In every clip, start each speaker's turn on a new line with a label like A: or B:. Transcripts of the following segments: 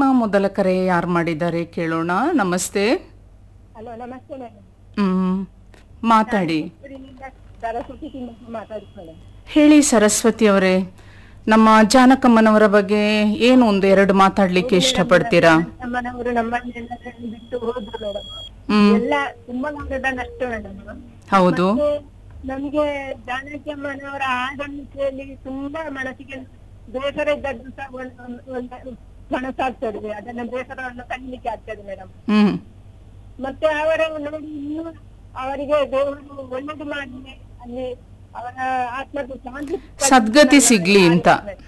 A: ನಿಮ್ಮ ಮೊದಲ ಕರೆ ಯಾರು ಮಾಡಿದ್ದಾರೆ ಕೇಳೋಣ ನಮಸ್ತೆ
B: ಹಲೋ ನಮಸ್ತೆ ಮೇಡಮ್
A: ಹ್ಮ್ ಮಾತಾಡಿ
B: ಊರಿನಿಂದ ಸರಸ್ವತಿ ತಿಮ್ಮಕ್ಕ ಮಾತಾಡ್ತಾಳೆ
A: ಹೇಳಿ ಸರಸ್ವತಿ ಅವರೇ ನಮ್ಮ ಜಾನಕಮ್ಮನವರ ಬಗ್ಗೆ ಏನು ಒಂದು ಎರಡು ಮಾತಾಡ್ಲಿಕ್ಕೆ ಇಷ್ಟಪಡ್ತೀರಾ
B: ನಮ್ಮನವರು ನಮ್ಮನ್ನೆಲ್ಲ ಬಿಟ್ಟು ಹೋದ್ರು ಮೇಡಮ್
A: ಹ್ಮ್
B: ಎಲ್ಲ ತುಂಬಾ ನಗರದ ನಷ್ಟ ಮೇಡಮ್
A: ಹೌದು
B: ನಮ್ಗೆ ಜಾನಕಿಯಮ್ಮನವರ ಹಾಡನ್ನು ಕೇಳಿ ತುಂಬಾ ಮನಸ್ಸಿಗೆ ಬೇಸರ ಇದ್ದದ್ದು ಸಹ ಒಂದು- ಒಂದು- ಒಂದು ಮನಸ್ಸಾಗ್ತದೆ ಅದನ್ನ ಬೇಸರವನ್ನು ಕಣ್ಣಿಗೆ ಆಗ್ತದೆ ಮೇಡಮ್
A: ಹ್ಮ್
B: ಮತ್ತೆ ಅವರ ನೋಡಿ ಇನ್ನೂ ಅವರಿಗೆ ದೇವರು ಒಳ್ಳೇದು ಮಾಡಲಿ ಅಲ್ಲಿ ಅವರ ಆತ್ಮಕ್ಕೆ ಶಾಂತಿ
A: ಸದ್ಗತಿ ಸಿಗ್ಲಿ ಅಂತ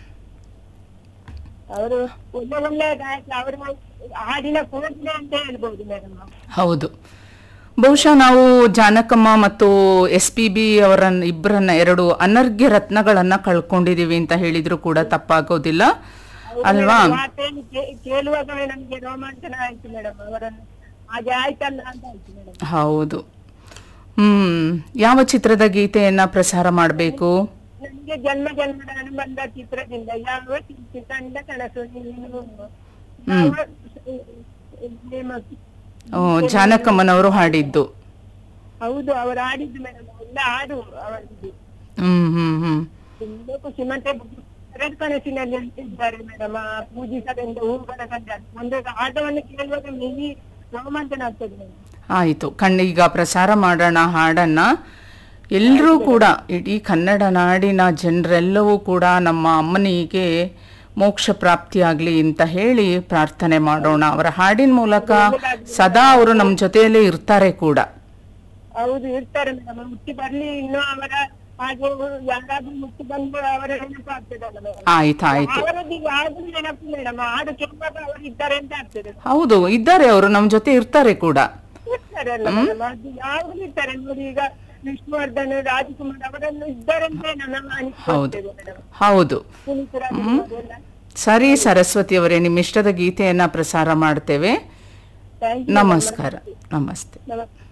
B: ಅವರು ಒಳ್ಳೆ ಒಳ್ಳೆ ಗಾಯಕ ಅವರು ಹಾಡಿನ ಪೂರ್ಣೆ ಅಂತ ಹೇಳ್ಬೋದು ಮೇಡಮ್
A: ಹೌದು ಬಹುಶಃ ನಾವು ಜಾನಕಮ್ಮ ಮತ್ತು ಎಸ್ ಪಿ ಬಿ ಅವರನ್ನ ಇಬ್ಬರನ್ನ ಎರಡು ಅನರ್ಘ್ಯ ರತ್ನಗಳನ್ನ ಕಳ್ಕೊಂಡಿದೀವಿ ಅಂತ ಹೇಳಿದ್ರು ಕೂಡ ತಪ್ಪಾಗೋದಿಲ್ಲ ಅಲ್ವಾ
B: ಮಾತೇನು ಕೇ- ಕೇಳುವಾಗಲೇ ನಮ್ಗೆ ರೋಮಾಂಚನ ಆಯ್ತು ಮೇಡಮ್ ಅವರನ್ನು ಹಾಗೆ ಆಯ್ತಲ್ಲ ಅಂತ ಆಯ್ತು ಮೇಡಮ್
A: ಹೌದು ಹ್ಮ್ ಯಾವ ಚಿತ್ರದ ಗೀತೆಯನ್ನ ಪ್ರಸಾರ ಮಾಡಬೇಕು
B: ನಮ್ಗೆ ಜನ್ಮ ಜನ್ಮದ ಅನುಬಂಧ ಚಿತ್ರದಿಂದ ಯಾವ ಚಿತ್ರದ ಕನಸು ನೀನು ಯಾವ ನೇಮ-
A: ಜಾನಕಮ್ಮನವರು ಹಾಡಿದ್ದು
B: ಹೌದು ಅವರು ಆಡಿದ್ದು ಮೇಡಮ್ ಎಲ್ಲ ಹಾಡು ಅವರಿಗೆ
A: ಹ್ಮ್ ಹ್ಮ್ ಹ್ಮ್
B: ತುಂಬಾ ಖುಷಿ ಮತ್ತೆ ಎರಡು ಕನಸಿನಲ್ಲಿ ಇದ್ದಾರೆ ಮೇಡಮ್ ಪೂಜಿಸದಿಂದ ಹೂಗಳ ಕಂಡ ಒಂದು ಆಟವನ್ನು ಕೇಳುವಾಗ ಮಿನಿ ರೋಮಾಂಚನ ಆಗ್ತದೆ ಮೇಡಮ್
A: ಆಯಿತು ಕಣ್ಣೀಗ ಪ್ರಸಾರ ಮಾಡೋಣ ಹಾಡನ್ನ ಎಲ್ಲರೂ ಕೂಡ ಇಡೀ ಕನ್ನಡ ನಾಡಿನ ಜನರೆಲ್ಲವೂ ಕೂಡ ನಮ್ಮ ಅಮ್ಮನಿಗೆ ಮೋಕ್ಷ ಪ್ರಾಪ್ತಿಯಾಗಲಿ ಅಂತ ಹೇಳಿ ಪ್ರಾರ್ಥನೆ ಮಾಡೋಣ ಅವರ ಹಾಡಿನ ಮೂಲಕ ಸದಾ ಅವರು ನಮ್ಮ ಜೊತೆಯಲ್ಲೇ ಇರ್ತಾರೆ ಕೂಡ
B: ಹೌದು ಇರ್ತಾರೆ ಮೇಡಮ್ ಮುಟ್ಟಿ ಬರ್ಲಿ ಇನ್ನು ಅವರ ಹಾಗೆ ಯಾರಾದ್ರೂ ಮುಟ್ಟಿ ಬಂದು ಅವರ ನೆನಪು ಆಗ್ತದಲ್ಲ ಮೇಡಮ್
A: ಆಯ್ತು ಆಯ್ತು
B: ಅವರದ್ದು ಯಾವ್ದು ನೆನಪು ಮೇಡಮ್ ಹಾಡು ಕೇಳುವಾಗ ಅವರು ಇದ್ದಾರೆ ಅಂತ ಆಗ್ತದೆ
A: ಹೌದು ಇದ್ದಾರೆ ಅವರು ನಮ್ಮ ಜೊತೆ ಇರ್ತಾರೆ ಕೂಡ
B: ಇರ್ತಾರಲ್ಲ ಮೇಡಮ್ ಅದು ಯಾವ್ದು ಇರ್ತಾರೆ ನೋಡಿ ಈಗ ವಿಷ್ಣುವರ್ಧನ್ ರಾಜ್ಕುಮಾರ್ ಅವರನ್ನು ಇದ್ದಾರೆ ಅಂತ ನನ್ನ
A: ಹೌದು
B: ಅನಿಸ್ತದೆ ಮೇಡಮ್
A: ಹೌದು
B: ಪುನೀತ್ ರಾಜ್ಕುಮಾರ್ ಎಲ್ಲ
A: ಸರಿ ಸರಸ್ವತಿ ಅವರೇ ನಿಮ್ಮ ಇಷ್ಟದ ಗೀತೆಯನ್ನ ಪ್ರಸಾರ ಮಾಡ್ತೇವೆ
B: ಥ್ಯಾಂಕ್ ಯು
A: ನಮಸ್ಕಾರ ನಮಸ್ತೆ
B: ನಮಸ್ತೆ